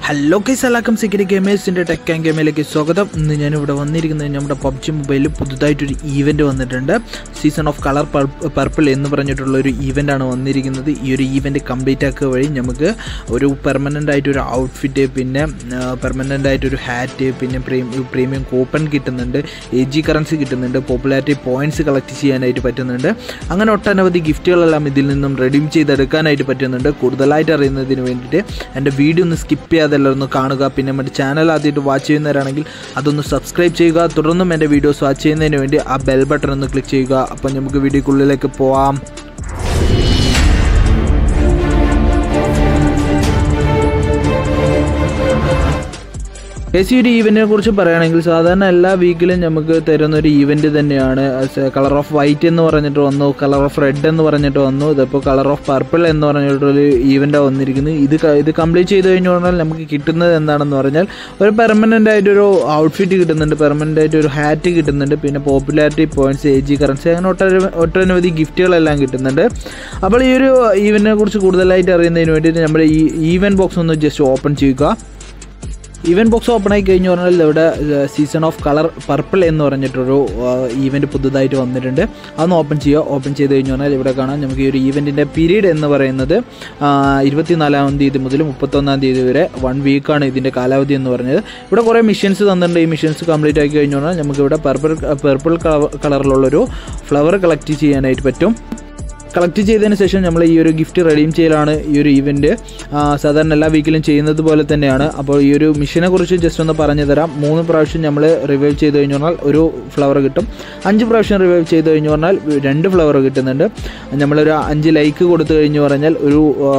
hello കൈസ് എല്ലാവർക്കും സിക്കരി ഗെയിമേഴ്സിൻ്റെ tech and ഗെയിമിലേക്ക് സ്വാഗതം ഇന്ന് ഞാനിവിടെ വന്നിരിക്കുന്നത് നമ്മുടെ പബ്ജി മൊബൈലിൽ പുതുതായിട്ടൊരു ഈവൻറ്റ് വന്നിട്ടുണ്ട് സീസൺ ഓഫ് കളർ പർപ്പിൾ എന്ന് പറഞ്ഞിട്ടുള്ള ഒരു ഈവൻ്റാണ് വന്നിരിക്കുന്നത് ഈ ഒരു ഈവൻറ്റ് കംപ്ലീറ്റ് ആക്കുക വഴി നമുക്ക് ഒരു പെർമനൻ്റ് ആയിട്ട് ഒരു ഔട്ട്ഫിറ്റ് പിന്നെ പെർമനൻ്റ് ആയിട്ട് ഒരു ഹാറ്റ് പിന്നെ പ്രീമിയം കൂപ്പൺ കിട്ടുന്നുണ്ട് എ ജി കറൻസി കിട്ടുന്നുണ്ട് പോപ്പുലാരിറ്റി പോയിൻറ്റ്സ് കളക്ട് ചെയ്യാനായിട്ട് പറ്റുന്നുണ്ട് അങ്ങനെ ഒട്ടനവധി ഗിഫ്റ്റുകളെല്ലാം ഇതിൽ നിന്നും റെഡീം ചെയ്തെടുക്കാനായിട്ട് പറ്റുന്നുണ്ട് കൂടുതലായിട്ട് അറിയുന്നതിന് വേണ്ടിയിട്ട് എൻ്റെ വീഡിയോ ഒന്ന് സ്കിപ്പ് ചെയ്യാതെ എല്ലാവരും ഒന്ന് കാണുക പിന്നെ നമ്മുടെ ചാനൽ ആദ്യമായിട്ട് വാച്ച് ചെയ്യുന്നവരാണെങ്കിൽ അതൊന്ന് സബ്സ്ക്രൈബ് ചെയ്യുക തുടർന്നും എൻ്റെ വീഡിയോസ് വാച്ച് ചെയ്യുന്നതിന് വേണ്ടി ആ ബെൽ ബട്ടൺ ഒന്ന് ക്ലിക്ക് ചെയ്യുക അപ്പം നമുക്ക് വീഡിയോക്കുള്ളിലേക്ക് പോവാം എ സി ഒരു ഈവൻറ്റിനെ കുറിച്ച് പറയുകയാണെങ്കിൽ സാധാരണ എല്ലാ വീക്കിലും നമുക്ക് തരുന്ന ഒരു ഈവൻറ്റ് തന്നെയാണ് കളർ ഓഫ് വൈറ്റ് എന്ന് പറഞ്ഞിട്ട് വന്നു കളർ ഓഫ് റെഡ് എന്ന് പറഞ്ഞിട്ട് വന്നു ഇതിപ്പോൾ കളർ ഓഫ് പർപ്പിൾ എന്ന് പറഞ്ഞിട്ടൊരു ഈവൻ്റാണ് വന്നിരിക്കുന്നത് ഇത് ക- ഇത് കംപ്ലീറ്റ് ചെയ്ത് കഴിഞ്ഞു പറഞ്ഞാൽ നമുക്ക് കിട്ടുന്നത് എന്താണെന്ന് പറഞ്ഞാൽ ഒരു പെർമനൻ്റ് ആയിട്ടൊരു ഔട്ട്ഫിറ്റ് കിട്ടുന്നുണ്ട് പെർമനൻ്റ് ആയിട്ട് ഒരു ഹാറ്റ് കിട്ടുന്നുണ്ട് പിന്നെ popularity points A G currency അങ്ങനെ ഒട്ടനവധി ഒട്ടനവധി ഗിഫ്റ്റുകളെല്ലാം കിട്ടുന്നുണ്ട് അപ്പോൾ ഈ ഒരു ഈവൻറ്റിനെ കുറിച്ച് കൂടുതലായിട്ട് അറിയുന്നതിന് വേണ്ടിയിട്ട് നമ്മുടെ ഈ ഈവൻ ബോക്സ് ഒന്ന് ജസ്റ്റ് ഓപ്പൺ ചെയ്യുക ഈവൻറ്റ് ബോക്സ് ഓപ്പൺ ആയി കഴിഞ്ഞു പറഞ്ഞാൽ ഇവിടെ സീസൺ ഓഫ് കളർ പർപ്പിൾ എന്ന് പറഞ്ഞിട്ടൊരു ഈവൻറ്റ് പുതുതായിട്ട് വന്നിട്ടുണ്ട് അതൊന്ന് ഓപ്പൺ ചെയ്യുക ഓപ്പൺ ചെയ്ത് കഴിഞ്ഞു പറഞ്ഞാൽ ഇവിടെ കാണാം നമുക്ക് ഈ ഒരു ഈവൻറ്റിൻ്റെ പീരീഡ് എന്ന് പറയുന്നത് ഇരുപത്തിനാലാം തീയതി മുതൽ മുപ്പത്തൊന്നാം തീയതി വരെ വൺ വീക്കാണ് ഇതിൻ്റെ കാലാവധി എന്ന് പറഞ്ഞത് ഇവിടെ കുറേ മിഷൻസ് തന്നിട്ടുണ്ട് ഈ മിഷൻസ് കംപ്ലീറ്റ് ആക്കി കഴിഞ്ഞു പറഞ്ഞാൽ നമുക്കിവിടെ പർപ്പിൾ പർപ്പിൾ കളറിലുള്ളൊരു ഫ്ലവർ കളക്ട് ചെയ്യാനായിട്ട് പറ്റും കളക്ട് ചെയ്തതിന് ശേഷം നമ്മൾ ഈ ഒരു ഗിഫ്റ്റ് റെഡീം ചെയ്യലാണ് ഈ ഒരു ഇവൻറ്റ് സാധാരണ എല്ലാ വീക്കിലും ചെയ്യുന്നത് പോലെ തന്നെയാണ് അപ്പോൾ ഈ ഒരു മിഷനെ കുറിച്ച് ജസ്റ്റ് ഒന്ന് പറഞ്ഞു തരാം മൂന്ന് പ്രാവശ്യം നമ്മൾ റിവൈവ് ചെയ്ത് കഴിഞ്ഞു പറഞ്ഞാൽ ഒരു ഫ്ലവർ കിട്ടും അഞ്ച് പ്രാവശ്യം റിവൈവ് ചെയ്ത് കഴിഞ്ഞു പറഞ്ഞാൽ രണ്ട് ഫ്ലവർ കിട്ടുന്നുണ്ട് നമ്മളൊരു അഞ്ച് ലൈക്ക് കൊടുത്തു കഴിഞ്ഞു പറഞ്ഞാൽ ഒരു ആ,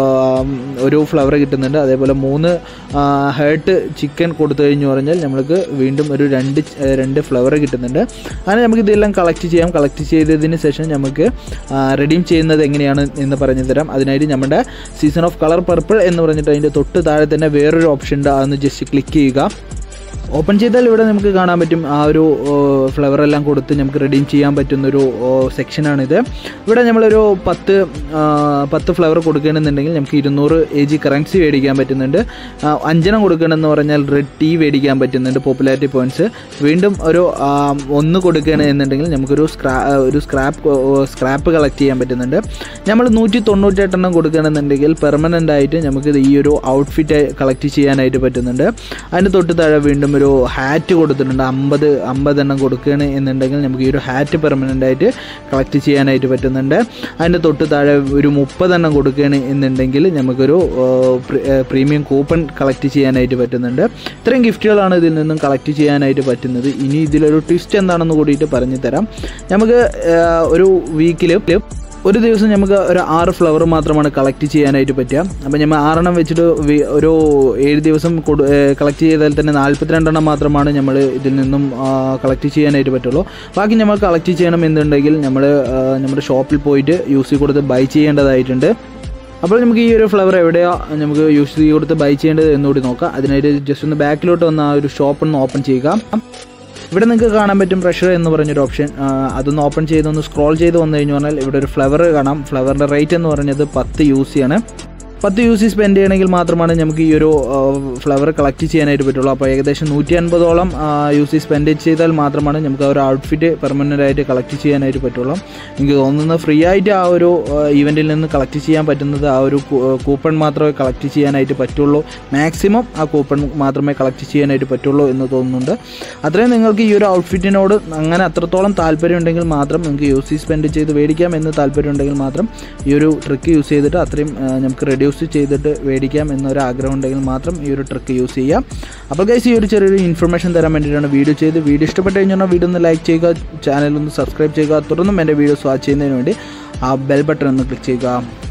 ഒരു ഫ്ലവർ കിട്ടുന്നുണ്ട് അതേപോലെ മൂന്ന് ഹേർട്ട് ചിക്കൻ കൊടുത്തു കഴിഞ്ഞു പറഞ്ഞാൽ നമ്മൾക്ക് വീണ്ടും ഒരു രണ്ട് ച- രണ്ട് ഫ്ലവർ കിട്ടുന്നുണ്ട് അങ്ങനെ നമുക്ക് ഇതെല്ലാം കളക്ട് ചെയ്യാം കളക്ട് ചെയ്തതിന് ശേഷം നമുക്ക് റെഡീം ചെയ്യുന്നത് എങ്ങനെയാണ് എന്ന് പറഞ്ഞു തരാം അതിനായിട്ട് നമ്മുടെ സീസൺ ഓഫ് കളർ പർപ്പിൾ എന്ന് പറഞ്ഞിട്ട് അതിൻ്റെ തൊട്ട് താഴെ തന്നെ വേറൊരു ഓപ്ഷൻ ഉണ്ട് അതൊന്ന് ജസ്റ്റ് ക്ലിക്ക് ചെയ്യുക ഓപ്പൺ ചെയ്താൽ ഇവിടെ നമുക്ക് കാണാൻ പറ്റും ആ ഒരു ഫ്ലവർ എല്ലാം കൊടുത്ത് നമുക്ക് റെഡീം ചെയ്യാൻ പറ്റുന്നൊരു സെക്ഷനാണിത് ഇവിടെ നമ്മളൊരു പത്ത് ആ, പത്ത് ഫ്ലവർ കൊടുക്കണമെന്നുണ്ടെങ്കിൽ നമുക്ക് ഇരുന്നൂറ് എ ജി കറൻസി മേടിക്കാൻ പറ്റുന്നുണ്ട് ആ, അഞ്ചെണ്ണം കൊടുക്കണമെന്ന് പറഞ്ഞാൽ റെഡ് ടീ മേടിക്കാൻ പറ്റുന്നുണ്ട് പോപ്പുലാരിറ്റി പോയിന്റ്സ് വീണ്ടും ഒരു ആ, ഒന്ന് കൊടുക്കുകയാണെന്നുണ്ടെങ്കിൽ നമുക്കൊരു സ്ക്രാ ഒരു സ്ക്രാപ്പ് സ്ക്രാപ്പ് കളക്ട് ചെയ്യാൻ പറ്റുന്നുണ്ട് നമ്മൾ നൂറ്റി തൊണ്ണൂറ്റെട്ടെണ്ണം കൊടുക്കുകയാണെന്നുണ്ടെങ്കിൽ പെർമനൻ്റ് ആയിട്ട് നമുക്ക് ഈ ഒരു ഔട്ട്ഫിറ്റ് കളക്ട് ചെയ്യാനായിട്ട് പറ്റുന്നുണ്ട് അതിന് തൊട്ട് താഴെ വീണ്ടും ഒരു ഹാറ്റ് കൊടുത്തിട്ടുണ്ട് അമ്പത് അമ്പതെണ്ണം കൊടുക്കുകയാണ് എന്നുണ്ടെങ്കിൽ നമുക്ക് ഈ ഒരു ഹാറ്റ് പെർമനൻ്റ് ആയിട്ട് കളക്ട് ചെയ്യാനായിട്ട് പറ്റുന്നുണ്ട് അതിൻ്റെ തൊട്ട് താഴെ ഒരു മുപ്പതെണ്ണം കൊടുക്കുകയാണ് എന്നുണ്ടെങ്കിൽ നമുക്കൊരു പ്രീമിയം കൂപ്പൺ കളക്ട് ചെയ്യാനായിട്ട് പറ്റുന്നുണ്ട് ഇത്രയും ഗിഫ്റ്റുകളാണ് ഇതിൽ നിന്നും കളക്ട് ചെയ്യാനായിട്ട് പറ്റുന്നത് ഇനി ഇതിലൊരു ട്വിസ്റ്റ് എന്താണെന്ന് കൂടിയിട്ട് പറഞ്ഞു തരാം നമുക്ക് ആ, ഒരു വീക്കിൽ ഒരു ദിവസം നമുക്ക് ഒരു ആറ് ഫ്ലവർ മാത്രമാണ് കളക്ട് ചെയ്യാനായിട്ട് പറ്റുക അപ്പോൾ നമ്മൾ ആറെണ്ണം വെച്ചിട്ട് വി- ഒരു ഏഴ് ദിവസം കൊടു കളക്ട് ചെയ്താൽ തന്നെ നാൽപ്പത്തിരണ്ടെണ്ണം മാത്രമാണ് നമ്മൾ ഇതിൽ നിന്നും കളക്ട് ചെയ്യാനായിട്ട് പറ്റുള്ളൂ ബാക്കി നമ്മൾ കളക്ട് ചെയ്യണം എന്നുണ്ടെങ്കിൽ നമ്മൾ നമ്മുടെ ഷോപ്പിൽ പോയിട്ട് യൂസ് കൊടുത്ത് ബൈ ചെയ്യേണ്ടതായിട്ടുണ്ട് അപ്പോൾ നമുക്ക് ഈ ഒരു ഫ്ലവർ എവിടെയാണ് നമുക്ക് യൂസ് ചെയ്ത് കൊടുത്ത് ബൈ ചെയ്യേണ്ടത് എന്നുകൂടി നോക്കാം അതിനായിട്ട് ജസ്റ്റ് ഒന്ന് ബാക്കിലോട്ട് വന്ന് ആ ഒരു ഷോപ്പ് ഒന്ന് ഓപ്പൺ ചെയ്യുക ഇവിടെ നിങ്ങൾക്ക് കാണാൻ പറ്റും പ്രഷർ എന്ന് പറഞ്ഞൊരു ഓപ്ഷൻ ആ, അതൊന്ന് ഓപ്പൺ ചെയ്ത് ഒന്ന് സ്ക്രോൾ ചെയ്ത് വന്നു കഴിഞ്ഞു പറഞ്ഞാൽ ഇവിടെ ഒരു ഫ്ലവർ കാണാം ഫ്ലവറിൻ്റെ റേറ്റ് എന്ന് പറഞ്ഞത് പത്ത് യു സി ആണ് പത്ത് യു സി സ്പെൻഡ് ചെയ്യണമെങ്കിൽ മാത്രമാണ് നമുക്ക് ഈ ഒരു ഫ്ലവർ കളക്ട് ചെയ്യാനായിട്ട് പറ്റുള്ളൂ അപ്പോൾ ഏകദേശം നൂറ്റി അൻപതോളം യു സി സ്പെൻഡ് ചെയ്താൽ മാത്രമാണ് നമുക്ക് ആ ഒരു ഔട്ട്ഫിറ്റ് പെർമനൻ്റ് ആയിട്ട് കളക്ട് ചെയ്യാനായിട്ട് പറ്റുള്ളൂ എനിക്ക് തോന്നുന്നത് ഫ്രീ ആയിട്ട് ആ ഒരു ഇവൻറ്റിൽ നിന്ന് കളക്ട് ചെയ്യാൻ പറ്റുന്നത് ആ ഒരു കൂപ്പൺ മാത്രമേ കളക്ട് ചെയ്യാനായിട്ട് പറ്റുള്ളൂ മാക്സിമം ആ കൂപ്പൺ മാത്രമേ കളക്ട് ചെയ്യാനായിട്ട് പറ്റുള്ളൂ എന്ന് തോന്നുന്നുണ്ട് അത്രയും നിങ്ങൾക്ക് ഈ ഒരു ഔട്ട്ഫിറ്റിനോട് അങ്ങനെ അത്രത്തോളം താല്പര്യം ഉണ്ടെങ്കിൽ മാത്രം നിങ്ങൾക്ക് യു സി സ്പെൻഡ് ചെയ്ത് മേടിക്കാം എന്ന് താല്പര്യം ഉണ്ടെങ്കിൽ മാത്രം ഈ ഒരു ട്രിക്ക് യൂസ് ചെയ്തിട്ട് അത്രയും ആ, നമുക്ക് റെഡ്യൂസ് ചെയ്തിട്ട് മേടിക്കാം എന്നൊരു ആഗ്രഹം ഉണ്ടെങ്കിൽ മാത്രം ഈ ഒരു ട്രിക്ക് യൂസ് ചെയ്യാം അപ്പോൾ ഗൈസ് ഈ ഒരു ചെറിയൊരു ഇൻഫർമേഷൻ തരാൻ വേണ്ടിയിട്ടാണ് വീഡിയോ ചെയ്ത് വീഡിയോ ഇഷ്ടപ്പെട്ട് കഴിഞ്ഞാൽ വീഡിയോ ഒന്ന് ലൈക്ക് ചെയ്യുക ചാനൽ ഒന്ന് സബ്സ്ക്രൈബ് ചെയ്യുക തുടർന്നും എൻ്റെ വീഡിയോസ് വാച്ച് ചെയ്യുന്നതിന് വേണ്ടി ആ ബെൽ ബട്ടൺ ഒന്ന് ക്ലിക്ക് ചെയ്യുക